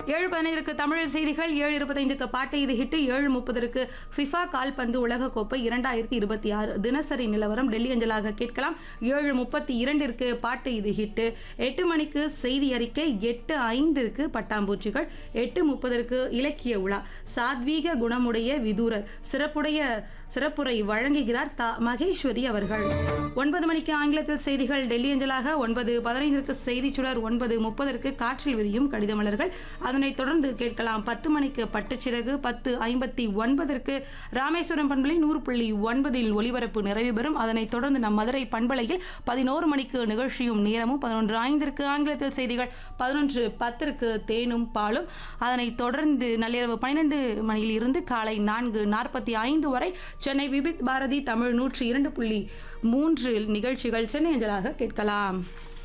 ஏழு பதினைந்திற்கு தமிழ் செய்திகள் ஏழு இருபத்தைந்துக்கு பாட்டு இது ஹிட்டு ஏழு முப்பதற்கு ஃபிஃபா கால்பந்து உலகக்கோப்பை இரண்டாயிரத்தி இருபத்தி ஆறு தினசரி நிலவரம் டெல்லி அஞ்சலாக கேட்கலாம் ஏழு முப்பத்தி இரண்டிற்கு பாட்டு இது ஹிட்டு எட்டு மணிக்கு செய்தி அறிக்கை எட்டு ஐந்திற்கு பட்டாம்பூச்சிகள் எட்டு முப்பதற்கு இலக்கிய உலா சாத்வீக குணமுடைய விதூரர் சிறப்புடைய சிறப்புரை வழங்குகிறார் தா மகேஸ்வரி அவர்கள் ஒன்பது மணிக்கு ஆங்கிலத்தில் செய்திகள் டெல்லி அஞ்சலாக ஒன்பது பதினைந்திற்கு செய்திச் சுடர் ஒன்பது முப்பதற்கு காற்றில் விரியும் கடிதமலர்கள் அதனைத் தொடர்ந்து கேட்கலாம் பத்து மணிக்கு பட்டுச்சிறகு பத்து ஐம்பத்தி ஒன்பதற்கு ராமேஸ்வரம் பண்பலை நூறு புள்ளி ஒன்பதில் ஒலிபரப்பு நிறைவு பெறும் அதனைத் தொடர்ந்து நம் மதுரை பண்பலையில் பதினோரு மணிக்கு நிகழ்ச்சியும் நேரமும் பதினொன்று ஐந்திற்கு ஆங்கிலத்தில் செய்திகள் பதினொன்று பத்திற்கு தேனும் பாலும் அதனைத் தொடர்ந்து நள்ளிரவு பன்னிரண்டு மணியில் இருந்து காலை நான்கு நாற்பத்தி ஐந்து வரை சென்னை விபித் பாரதி தமிழ் நூற்றி இரண்டு புள்ளி மூன்றில் நிகழ்ச்சிகள் சென்னை அஞ்சலாக கேட்கலாம்